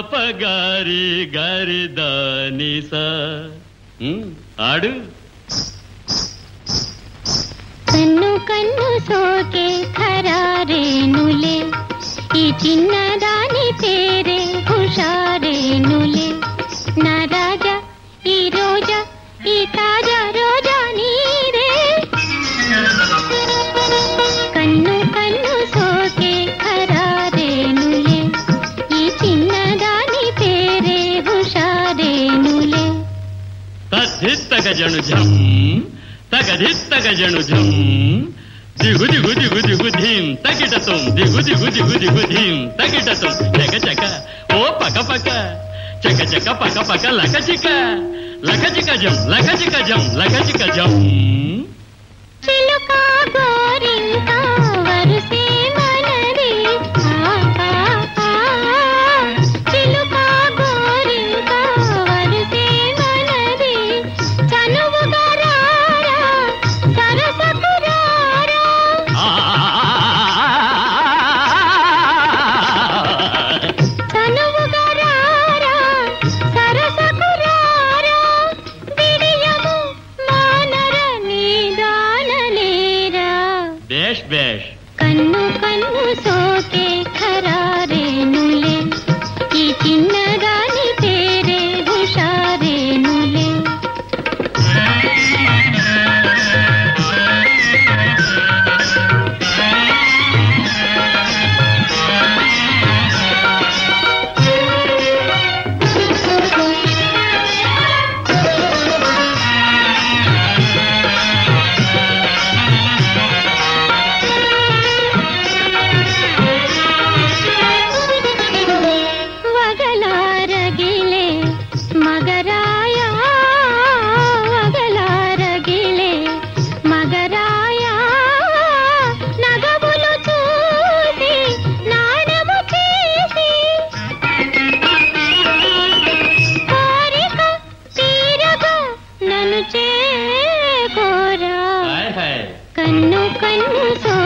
పాపగారి గారి దానిస ఉమ్, ఆడు కన్ను కన్ను సోకే ఖరారేనులే ఈ చిన్నదాని పేరే హుషారేనులే నా రాజా ఈ రోజా ఈ తాజా రోజా నీరే కన్ను కన్ను సోకే ఖరారేనులే ఈ చిన్నదాని పేరే హుషారేనులే తద్ధిత్తగ జను జం తగధిత్తగ జను జం దిగు దిగు దిగు దిగు ధీం తగిటతం దిగు దిగు దిగు దిగు ధీం తగిటతం చక చక ఓ పక పక చక చక పక పక లక చిక లక చిక జం లక చిక జం లక చిక జం చిలుక గోరింక వరుసే మనది ఆ, ఆ, ఆ. చిలుక గోరింక వరుసే మనది చనువుగా రారా, సరసకు రారా. చనువుగా రారా, సరసకు రారా. విడియము మానర నీదానలేరా. బేష్ బేష్ కన్ను కన్ను సోకే ఖరారేనులే ఈ చిన్నదాని పేరే హుషారేనులే వగలారగిలే మగరాయ వగలారగిలే మగరాయ నగములు చూసి నాణము చేసి కోరిక తీరగా నన్ను చేకోరా హాయ్ హాయ్ కన్ను కన్ను సో